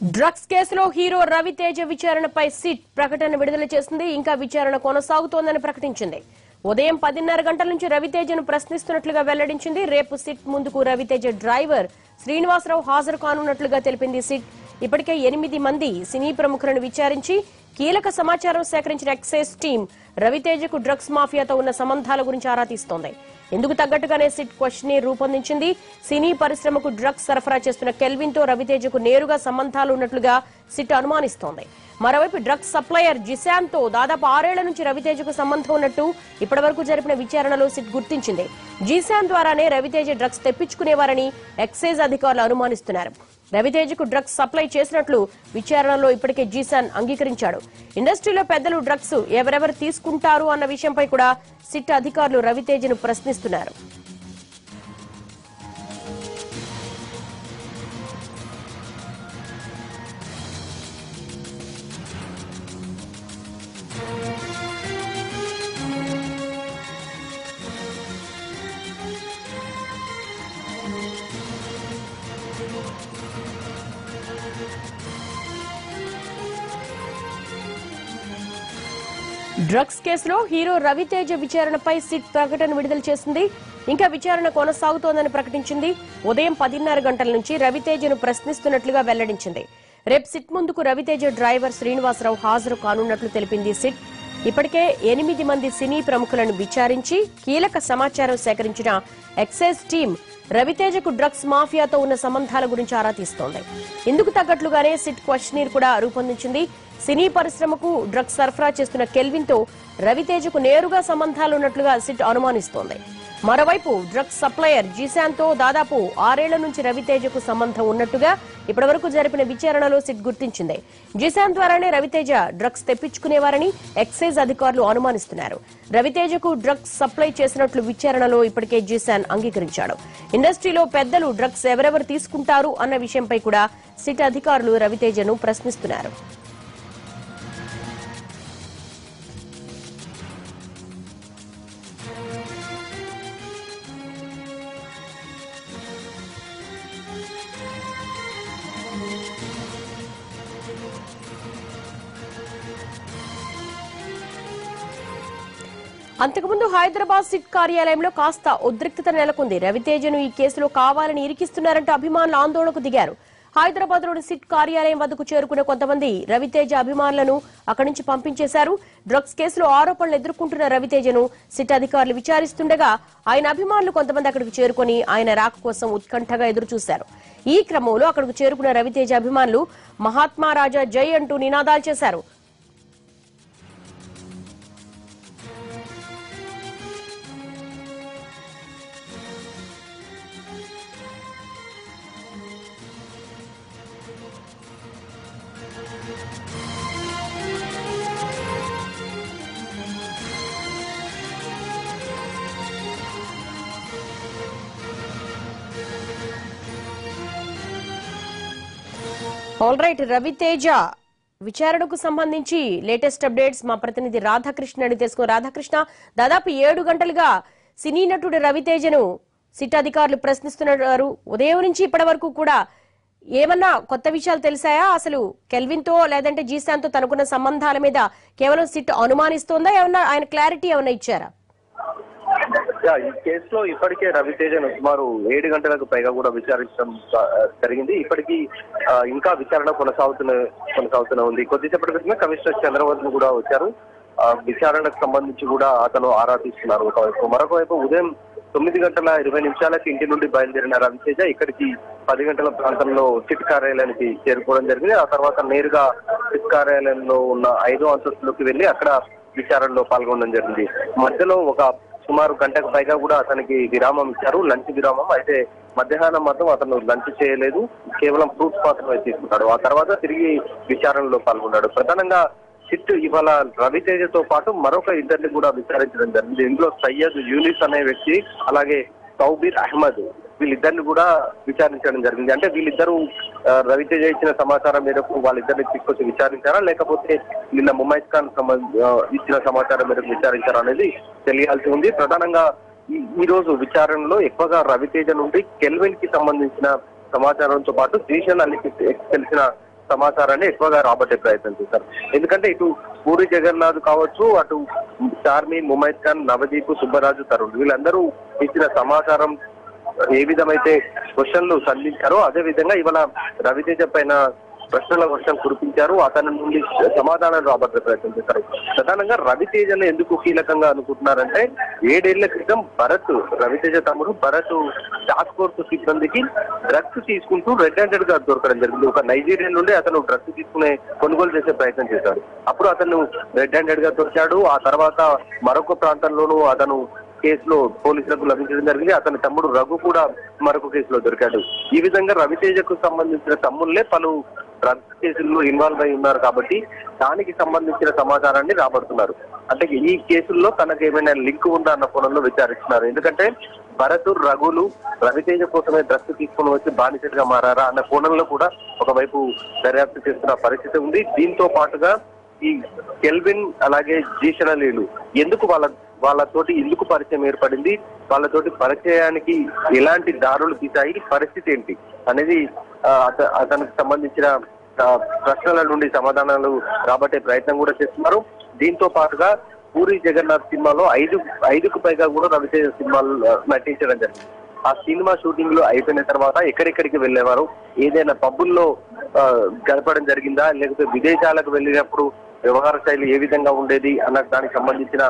drugs కేసులో hero Raviteja విచారణపై SIT ప్రకటన విడుదల చేసింది ఇంకా విచారణ కొనసాగుతోందని ప్రకటించింది ఉదయం పదిన్నర గంటల నుంచి రవితేజను ప్రశ్నిస్తున్నట్లుగా వెల్లడించింది రేపు సిట్ ముందుకు రవితేజ డ్రైవర్ శ్రీనివాసరావు హాజరు కానున్నట్లుగా తెలిపింది సిట్ ఇప్పటికే ఎనిమిది మంది సినీ ప్రముఖులను విచారించి కీలక సమాచారం సేకరించిన ఎక్సైజ్ టీం రవితేజకు డ్రగ్స్ మాఫియాతో ఉన్న సంబంధాల గురించి ఆరా తీస్తోంది ఇందుకు తగ్గట్టుగానే సిట్ క్వశ్చన్ రూపొందించింది సినీ పరిశ్రమకు డ్రగ్స్ సరఫరా చేస్తున్న కెల్విన్ తో రవితేజకు నేరుగా సంబంధాలు ఉన్నట్లుగా సిట్ అనుమానిస్తోంది మరోవైపు డ్రగ్స్ సప్లయర్ జిశాన్ తో దాదాపు ఆరేళ్ల నుంచి రవితేజకు సంబంధం ఉన్నట్టు ఇప్పటివరకు జరిపిన విచారణలో సిట్ గుర్తించింది జిశాన్ ద్వారానే రవితేజ డ్రగ్స్ తెప్పించుకునేవారని ఎక్సైజ్ అధికారులు అనుమానిస్తున్నారు రవితేజకు డ్రగ్స్ సప్లై చేసినట్లు విచారణలో ఇప్పటికే జీసాన్ అంగీకరించాడు ఇండస్ట్రీలో పెద్దలు డ్రగ్స్ ఎవరెవరు తీసుకుంటారు అన్న విషయంపై కూడా సిట్ అధికారులు రవితేజను ప్రశ్నిస్తున్నారు డ్రగ్స్ కేసులో హీరో రవితేజ విచారణపై సిట్ ప్రకటన విడుదల చేసింది ఇంకా విచారణ కొనసాగుతోందని ప్రకటించింది ఉదయం పదిన్నర గంటల నుంచి రవితేజను ప్రశ్నిస్తున్నట్లుగా వెల్లడించింది రేపు సిట్ ముందుకు రవితేజ డ్రైవర్ శ్రీనివాసరావు హాజరు కానున్నట్లు తెలిపింది సిట్ ఇప్పటికే ఎనిమిది మంది సినీ ప్రముఖులను విచారించి కీలక సమాచారం సేకరించిన ఎక్సైజ్ టీం రవితేజకు డ్రగ్స్ మాఫియాతో ఉన్న సంబంధాల గురించి ఆరా తీస్తోంది ఇందుకు తగ్గట్లుగానే సిట్ క్వశ్చనీర్ కూడా రూపొందించింది సినీ పరిశ్రమకు డ్రగ్స్ సరఫరా చేస్తున్న కెల్విన్ తో రవితేజకు నేరుగా సంబంధాలున్నట్లుగా సిట్ అనుమానిస్తోంది మరోవైపు డ్రగ్స్ సప్లయర్ జీశాన్ తో దాదాపు ఆరేళ్ల నుంచి రవితేజకు సంబంధం ఉన్నట్టుగా ఇప్పటివరకు జరిపిన విచారణలో సిట్ గుర్తించింది జీశాన్ ద్వారానే రవితేజ డ్రగ్స్ తెప్పించుకునేవారని ఎక్సైజ్ అధికారులు అనుమానిస్తున్నారు రవితేజకు డ్రగ్స్ సప్లై చేసినట్లు విచారణలో ఇప్పటికే జీశాన్ అంగీకరించాడు ఇండస్ట్రీలో పెద్దలు డ్రగ్స్ ఎవరెవరు తీసుకుంటారు అన్న విషయంపై కూడా సిట్ అధికారులు రవితేజను ప్రశ్నిస్తున్నారు అంతకుముందు హైదరాబాద్ సిట్ కార్యాలయంలో కాస్త ఉద్రిక్తత నెలకొంది రవితేజను ఈ కేసులో కావాలని ఇరికిస్తున్నారంటూ అభిమానులు ఆందోళనకు దిగారు హైదరాబాద్ లోని సిట్ కార్యాలయం వద్దకు చేరుకున్న కొంతమంది రవితేజ అభిమానులను అక్కడి నుంచి పంపించేశారు డ్రగ్స్ కేసులో ఆరోపణలు ఎదుర్కొంటున్న రవితేజను సిట్ అధికారులు విచారిస్తుండగా ఆయన అభిమానులు కొంతమంది అక్కడికి చేరుకుని ఆయన రాక కోసం ఉత్కంఠగా ఎదురు చూశారు ఈ క్రమంలో అక్కడికి చేరుకున్న రవితేజ అభిమానులు మహాత్మా రాజా జై అంటూ నినాదాలు చేశారు ఆల్ రైట్ రవితేజ విచారణకు సంబంధించి లేటెస్ట్ అప్డేట్స్ మా ప్రతినిధి రాధాకృష్ణ అడిగి తెలుసుకో రాధాకృష్ణ దాదాపు ఏడు గంటలుగా సినీ నటుడు రవితేజను సిట్ అధికారులు ప్రశ్నిస్తున్నారు ఉదయం నుంచి ఇప్పటి వరకు కూడా ఏమన్నా కొత్త విషయాలు తెలిసాయా అసలు కెల్విన్ తో లేదంటే జీసాన్ తో తనకున్న సంబంధాల మీద కేవలం సిట్ అనుమానిస్తోందా ఏమన్నా ఆయన క్లారిటీ ఏమన్నా ఇచ్చారా యా, ఈ కేసులో ఇప్పటికే రవితేజను సుమారు ఏడు గంటలకు పైగా కూడా విచారించడం ఆ, జరిగింది ఇప్పటికీ ఆ, ఇంకా విచారణ కొనసాగుతున్న కొనసాగుతూనే ఉంది కొద్దిసేపటి క్రితమే కమిషనర్ చంద్రబాబు కూడా వచ్చారు ఆ, విచారణకు సంబంధించి కూడా అతను ఆరా తీస్తున్నారు ఒకవైపు మరొక వైపు ఉదయం తొమ్మిది గంటల ఇరవై నిమిషాలకి ఇంటి నుండి బయలుదేరిన రవితేజ ఇక్కడికి పది గంటల ప్రాంతంలో సిట్ కార్యాలయానికి చేరుకోవడం జరిగింది ఆ తర్వాత నేరుగా సిట్ కార్యాలయంలో ఉన్న ఐదో అంతస్తులోకి వెళ్లి అక్కడ విచారణలో పాల్గొనడం జరిగింది మధ్యలో ఒక సుమారు గంటకు పైగా కూడా అతనికి విరామం ఇచ్చారు లంచ్ విరామం అయితే మధ్యాహ్నం మాత్రం అతను లంచ్ చేయలేదు కేవలం ఫ్రూట్స్ మాత్రమే తీసుకున్నాడు ఆ తర్వాత తిరిగి విచారణలో పాల్గొన్నాడు ప్రధానంగా సిట్ ఇవాళ రవితేజతో పాటు మరొక ఇద్దరిని కూడా విచారించడం జరిగింది ఇందులో సయ్యద్ యూనిస్ అనే వ్యక్తి అలాగే సౌబీర్ అహ్మద్ వీళ్ళిద్దరిని కూడా విచారించడం జరిగింది అంటే వీళ్ళిద్దరూ ఆ, రవితేజ ఇచ్చిన సమాచారం మేరకు వాళ్ళిద్దరిని తీసుకొచ్చి విచారించారా లేకపోతే నిన్న ముమైత్ ఖాన్ సంబంధ ఆ, ఇచ్చిన సమాచారం మేరకు విచారించారా అనేది తెలియాల్సి ఉంది ప్రధానంగా ఈ- ఈ రోజు విచారణలో ఎక్కువగా రవితేజ నుండి కెల్విన్ కి సంబంధించిన సమాచారంతో పాటు జీషన్ అల్లికి తెలిసిన సమాచారాన్ని ఎక్కువగా రాబట్టే ప్రయత్నం చేశారు ఎందుకంటే ఇటు పూరి జగన్నాథ్ కావచ్చు అటు చార్మి ముమైద్ ఖాన్ నవదీప్ సుబ్బరాజు తరుణ్ వీళ్ళందరూ ఇచ్చిన సమాచారం ఏ విధమైతే క్వశ్చన్లు సంధించారో అదే విధంగా ఇవాళ రవితేజ పైన ప్రశ్నల వర్షం కురిపించారు అతని నుండి సమాధానం రాబట్టే ప్రయత్నం చేశారు ప్రధానంగా రవితేజను ఎందుకు కీలకంగా అనుకుంటున్నారంటే ఏడేళ్ల క్రితం భరత్ రవితేజ తమ్ముడు భరత్ టాస్క్ ఫోర్స్ సిబ్బందికి డ్రగ్స్ తీసుకుంటూ రెడ్ హ్యాండెడ్ గా దొరకడం జరిగింది ఒక నైజీరియా నుండి అతను డ్రగ్స్ తీసుకునే కొనుగోలు చేసే ప్రయత్నం చేశాడు అప్పుడు అతను రెడ్ హ్యాండెడ్ గా దొరికాడు ఆ తర్వాత మరొక ప్రాంతంలోనూ అతను కేసులో పోలీసులకు లభించడం జరిగింది అతని తమ్ముడు రఘు కూడా మరొక కేసులో దొరికాడు ఈ విధంగా రవితేజకు సంబంధించిన తమ్ముళ్లే పలు డ్రగ్స్ కేసుల్లో ఇన్వాల్వ్ అయి ఉన్నారు కాబట్టి దానికి సంబంధించిన సమాచారాన్ని రాబడుతున్నారు అంటే ఈ కేసుల్లో తనకు ఏమైనా లింక్ ఉందా అన్న కోణంలో విచారిస్తున్నారు ఎందుకంటే భరత్ రఘులు రవితేజ కోసమే డ్రగ్స్ తీసుకుని వచ్చి బానిసలుగా మారారా అన్న కోణంలో కూడా ఒకవైపు దర్యాప్తు చేస్తున్న పరిస్థితి ఉంది దీంతో పాటుగా ఈ కెల్విన్ అలాగే జీషణలీలు ఎందుకు వాళ్ళ వాళ్ళతోటి ఎందుకు పరిచయం ఏర్పడింది వాళ్ళతోటి పరిచయానికి ఎలాంటి దారులు తీసాయి పరిస్థితి ఏంటి అనేది ఆ, అత- అతనికి సంబంధించిన ఆ, ప్రశ్నల నుండి సమాధానాలు రాబట్టే ప్రయత్నం కూడా చేస్తున్నారు దీంతో పాటుగా పూరి జగన్నాథ్ సినిమాలో ఐదు ఐదుకు పైగా కూడా రవితేజ సినిమాలు ఆ, నటించడం జరిగింది ఆ సినిమా షూటింగ్ లో అయిపోయిన తర్వాత ఎక్కడెక్కడికి వెళ్ళేవారు ఏదైనా పబ్బుల్లో ఆ, గడపడం జరిగిందా లేకపోతే విదేశాలకు వెళ్ళినప్పుడు వ్యవహార శైలి ఏ విధంగా ఉండేది అన్న దానికి సంబంధించిన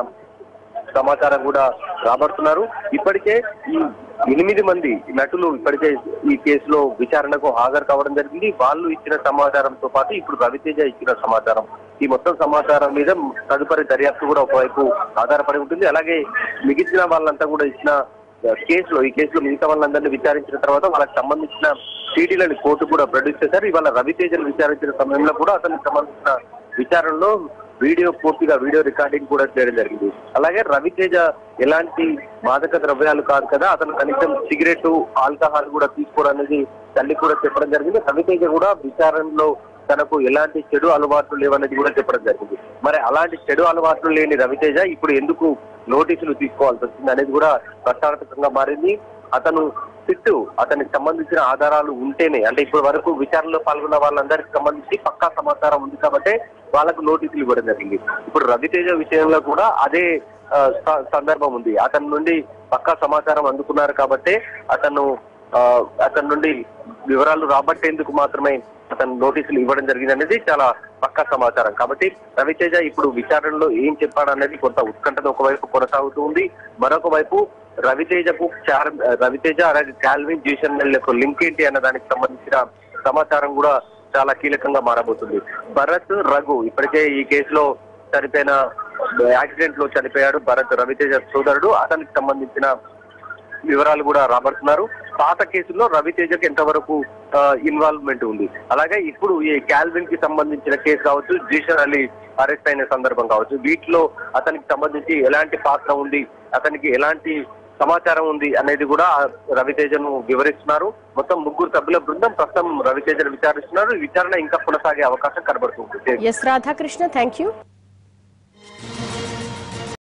సమాచారం కూడా రాబడుతున్నారు ఇప్పటికే ఈ ఎనిమిది మంది నటులు ఇప్పటికే ఈ కేసులో విచారణకు హాజరు కావడం జరిగింది వాళ్ళు ఇచ్చిన సమాచారంతో పాటు ఇప్పుడు రవితేజ ఇచ్చిన సమాచారం ఈ మొత్తం సమాచారం మీద తదుపరి దర్యాప్తు కూడా ఒకవైపు ఆధారపడి ఉంటుంది అలాగే మిగిలిన వాళ్ళంతా కూడా ఇచ్చిన కేసులో ఈ కేసులో మిగతా వాళ్ళందరినీ విచారించిన తర్వాత వాళ్ళకి సంబంధించిన సీడీలను కోర్టు కూడా ప్రొడ్యూస్ చేశారు ఇవాళ రవితేజను విచారించిన సమయంలో కూడా అతనికి సంబంధించిన విచారణలో వీడియో పూర్తిగా వీడియో రికార్డింగ్ కూడా చేయడం జరిగింది అలాగే రవితేజ ఎలాంటి మాదక ద్రవ్యాలు కాదు కదా అతను కనీసం సిగరెట్ ఆల్కహాల్ కూడా తీసుకోవడం అనేది తల్లి కూడా చెప్పడం జరిగింది రవితేజ కూడా విచారణలో తనకు ఎలాంటి చెడు అలవాట్లు లేవనేది కూడా చెప్పడం జరిగింది మరి అలాంటి చెడు అలవాట్లు లేని రవితేజ ఇప్పుడు ఎందుకు నోటీసులు తీసుకోవాల్సి వచ్చింది అనేది కూడా ప్రశ్నార్థకంగా మారింది అతను సిట్టు అతనికి సంబంధించిన ఆధారాలు ఉంటేనే అంటే ఇప్పటి వరకు విచారణలో పాల్గొన్న వాళ్ళందరికి సంబంధించి పక్కా సమాచారం ఉంది కాబట్టి వాళ్ళకు నోటీసులు ఇవ్వడం జరిగింది ఇప్పుడు రవితేజ విషయంలో కూడా అదే ఆ, స- సందర్భం ఉంది అతని నుండి పక్కా సమాచారం అందుకున్నారు కాబట్టి అతను ఆ, అతని నుండి వివరాలు రాబట్టేందుకు మాత్రమే అతను నోటీసులు ఇవ్వడం జరిగింది అనేది చాలా పక్కా సమాచారం కాబట్టి రవితేజ ఇప్పుడు విచారణలో ఏం చెప్పాడనేది కొంత ఉత్కంఠత ఒకవైపు కొనసాగుతూ ఉంది మరొక వైపు రవితేజకు చార్ రవితేజ అలాగే కాల్విన్ జీషన్ యొక్క లింక్ ఏంటి అన్న దానికి సంబంధించిన సమాచారం కూడా చాలా కీలకంగా మారబోతుంది భరత్ రఘు ఇప్పటికే ఈ కేసులో చనిపోయిన యాక్సిడెంట్ లో చనిపోయాడు భరత్ రవితేజ సోదరుడు అతనికి సంబంధించిన వివరాలు కూడా రాబడుతున్నారు పాత కేసుల్లో రవితేజకి ఎంతవరకు ఇన్వాల్వ్మెంట్ ఉంది అలాగే ఇప్పుడు ఈ కాల్విన్ కి సంబంధించిన కేసు కావచ్చు జీషన్ అలీ అరెస్ట్ అయిన సందర్భం కావచ్చు వీటిలో అతనికి సంబంధించి ఎలాంటి పాత్ర ఉంది అతనికి ఎలాంటి సమాచారం ఉంది అనేది కూడా ఆ రవితేజను వివరిస్తున్నారు మొత్తం ముగ్గురు సభ్యుల బృందం ప్రస్తుతం రవితేజను విచారిస్తున్నారు ఈ విచారణ ఇంకా కొనసాగే అవకాశం కనబడుతుంది ఎస్ రాధాకృష్ణ థ్యాంక్ యూ